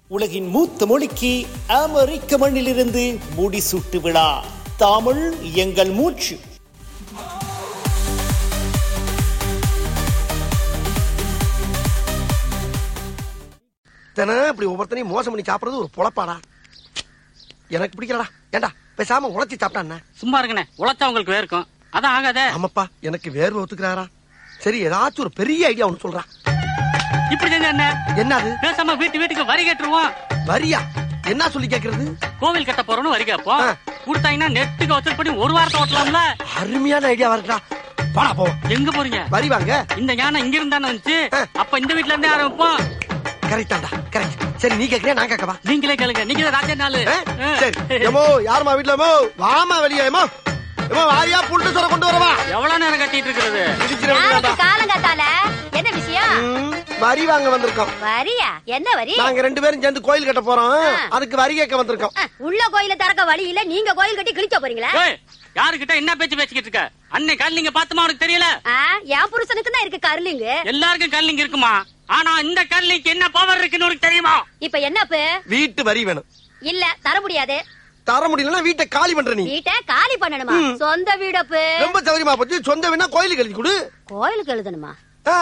உலகின் மூத்த மொழிக்கு அமெரிக்க மண்ணிலிருந்து முடிசூட்டு விழா தமிழ் எங்கள் மூச்சு தினம் இப்படி ஒவ்வொருத்தனையும் மோசம் பண்ணி சாப்பிடுறது ஒரு பொழப்பாடா எனக்கு பிடிக்கலடா ஏண்டா பேசாம உழைச்சி சாப்பிட்டா என்ன சும்மா இருங்கண்ணே உழைச்சா உங்களுக்கு வேர்க்கும் அதான் ஆகாதே ஆமாப்பா எனக்கு வேர்வை ஒத்துக்கிறாரா சரி ஏதாச்சும் ஒரு பெரிய ஐடியா ஒன்று சொல்றா இப்படி செஞ்சா என்ன என்னது பேசாம வீட்டு வீட்டுக்கு வரி கட்டுருவோம் வரியா என்ன சொல்லி கேக்குறது கோவில் கட்ட போறோம்னு வரி கேட்போம் ஆ. கொடுத்தாங்கன்னா நெட்டுக்கு வசூல் பண்ணி ஒரு வாரத்தை ஓட்டலாம்ல அருமையான ஐடியா இருக்குடா போடா போ எங்க போறீங்க வரி வாங்க இந்த ஞானம் இங்க இருந்தானே வந்துச்சு ஆ. அப்ப இந்த வீட்ல இருந்தே ஆரம்பிப்போம் கரெக்டாண்டா கரெக்ட் சரி நீ கேக்குறியா நான் கேட்கவா நீங்களே கேளுங்க நீங்க தான் ராஜா நாளு ஆ? சரி எமோ யாருமா வீட்டுல எமோ வாமா வெளியே எமோ எமோ வாரியா புல்ட்டு சொல்ல கொண்டு வரவா எவ்வளவு நேரம் கட்டிட்டு இருக்கிறது இடிச்சிட யாருக்கு வேண்டியதாடா. காலங்காத்தால என்ன விஷயம் ம், வரி வாங்க வந்திருக்கோம் வரியா என்ன வரி நாங்க ரெண்டு பேரும் சேர்ந்து கோயில் கட்ட போறோம் ஆ. அதுக்கு வரி கேட்க வந்திருக்கோம் அஹ், உள்ள கோயில திறக்க வழி இல்ல நீங்க கோயில் கட்டி கிழிக்க போறீங்களா ஏய், யாருகிட்ட என்ன பேச்சு பேசிக்கிட்டு இருக்க அன்னை கல்லிங்க பாத்துமா உனக்கு தெரியல ஆ, என் புருஷனுக்கு தான் இருக்கு கருலிங்கு எல்லாருக்கும் கல்லிங்க இருக்குமா ஆனா இந்த கல்லிக்கு என்ன பவர் இருக்குன்னு உனக்கு தெரியுமா இப்ப என்னப்பு வீட்டு வரி வேணும் இல்ல தர முடியாது தர முடியலன்னா வீட்டை காலி பண்ற நீ வீட்டை காலி பண்ணணுமா சொந்த வீடப்பு ரொம்ப சௌரியமா போச்சு சொந்த வேணா கோயிலுக்கு எழுதி கொடு கோயிலுக்கு எழுதணுமா ஆ.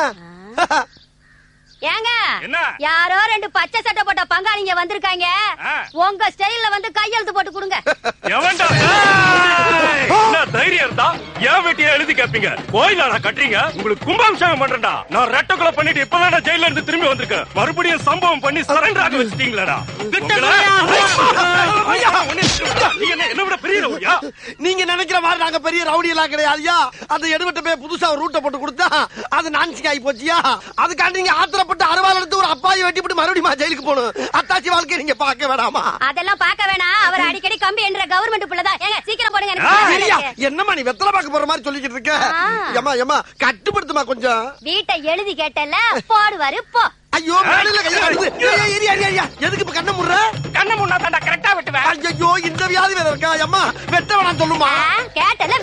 ஏங்க என்ன? யாரோ ரெண்டு பச்சை சட்டை போட்ட பங்காளிங்க வந்திருக்காங்க ஆ. உங்க ஸ்டைல்ல வந்து கையெழுத்து போட்டு கொடுங்க எவன்டா ஏய்! என்ன தைரியம் இருந்தா ஏன் வெட்டியா எழுதி கேப்பீங்க கோயிலா நான் கட்டுறீங்க உங்களுக்கு கும்பாபிஷேகம் பண்றேன்டா நான் ரெட்ட கொலை பண்ணிட்டு இப்பதான் நான் ஜெயில இருந்து திரும்பி வந்திருக்கேன் மறுபடியும் சம்பவம் பண்ணி சரண்டர் ஆக வச்சிட்டீங்களாடா உங்களை- ஐயா, உன்னை- நீங்க என்ன என்ன விட பெரிய ரவுடியா? நீங்க நினைக்கிற மாதிரி நாங்க பெரிய ரவுடி எல்லாம் கிடையாதுயா அந்த எடுபட்ட போய் புதுசா ஒரு ரூட்டை போட்டு கொடுத்தா அது நான்சிங் ஆகி போச்சியா அதுக்காண்டி நீங்க ஆத்திரப்பட்டு அறுவாள் எடுத்து ஒரு அப்பாயை வெட்டி போட்டு மறுபடியும் ஜெயிலுக்கு போகணும் அத்தாச்சி வாழ்க்கையை நீங்க பார்க்க வேணாமா அதெல்லாம் பார்க்க வேணாம் அவர் அடிக்கடி கம்பி என்ற கவர்மெண்ட் புள்ளதான் ஏங்க சீக்கிரம் போடுங்க எனக்கு ஆ, வேலை ஐயா, இருக்கு. என்னம்மா நீ வெத்தலை பார்க்க போற மாதிரி சொல்லிக்கிட்டு இருக்க ஆ. ஏமா ஏமா கட்டுப்படுத்துமா கொஞ்சம் வீட்டை எழுதி கேட்டல போடுவாரு போ ஐயோ மேடையில கையில வருது. ஐயா, ஐயா, ஐயா, ஐயா, எதுக்கு இப்ப கண்ண முடுற கண்ணை முன்னா தாண்டா கரெக்டா வெட்டுவேன் ஐயோ இந்த வியாதி வேற இருக்கா அம்மா வெட்ட வேணாம் சொல்லுமா ஆ, கேட்டல